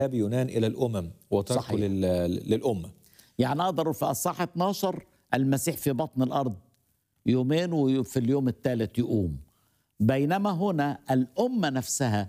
ذهاب يونان الى الامم وتركه صحيح. لل- للامه يعني اقدر في اصحاح 12 المسيح في بطن الارض يومين وفي اليوم الثالث يقوم بينما هنا الامه نفسها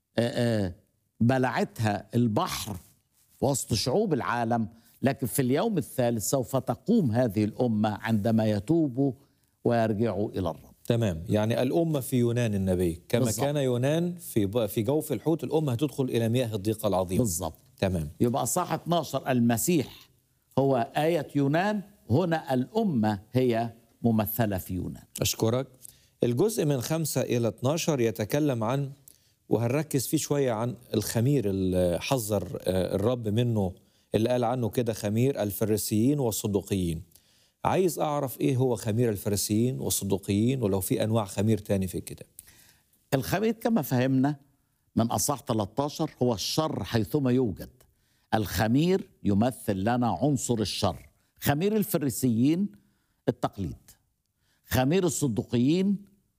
آه، آه، بلعتها البحر وسط شعوب العالم لكن في اليوم الثالث سوف تقوم هذه الامه عندما يتوبوا ويرجعوا الى الرب تمام يعني الامه في يونان النبي كما بالظبط. كان يونان في ب- في جوف الحوت الامه هتدخل الى مياه الضيقه العظيمه بالضبط تمام يبقى صح 12 المسيح هو آية يونان هنا الأمة هي ممثلة في يونان أشكرك الجزء من خمسة إلى 12 يتكلم عن وهنركز فيه شوية عن الخمير اللي حذر آه، الرب منه اللي قال عنه كده خمير الفريسيين والصدوقيين عايز أعرف إيه هو خمير الفريسيين والصدوقيين ولو في أنواع خمير تاني في الكتاب الخمير كما فهمنا من أصح 13 هو الشر حيثما يوجد الخمير يمثل لنا عنصر الشر خمير الفريسيين التقليد خمير الصدوقيين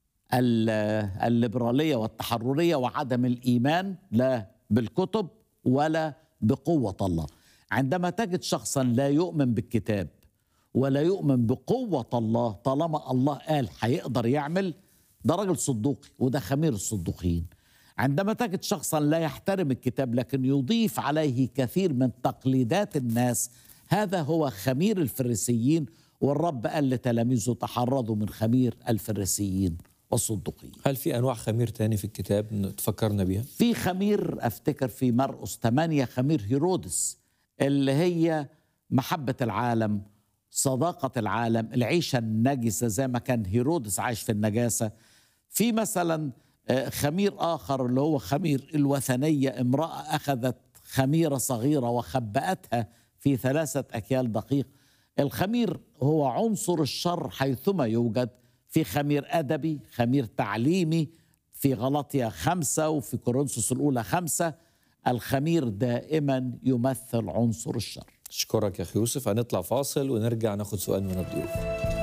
ال- الليبرالية والتحررية وعدم الإيمان لا بالكتب ولا بقوة الله عندما تجد شخصا لا يؤمن بالكتاب ولا يؤمن بقوة الله طالما الله قال هيقدر يعمل ده راجل صدوقي وده خمير الصدوقيين عندما تجد شخصا لا يحترم الكتاب لكن يضيف عليه كثير من تقليدات الناس هذا هو خمير الفريسيين والرب قال لتلاميذه تحرضوا من خمير الفريسيين والصدوقيين هل في أنواع خمير تاني في الكتاب تفكرنا بيها؟ في خمير افتكر في مرقس 8 خمير هيرودس اللي هي محبة العالم صداقة العالم العيشة النجسة زي ما كان هيرودس عايش في النجاسة في مثلا آه، خمير آخر اللي هو خمير الوثنية امرأة أخذت خميرة صغيرة وخبأتها في ثلاثة أكيال دقيق الخمير هو عنصر الشر حيثما يوجد في خمير أدبي خمير تعليمي في غلطية خمسة وفي كورنثوس الأولى خمسة الخمير دائما يمثل عنصر الشر أشكرك يا أخي يوسف هنطلع فاصل ونرجع ناخد سؤال من الضيوف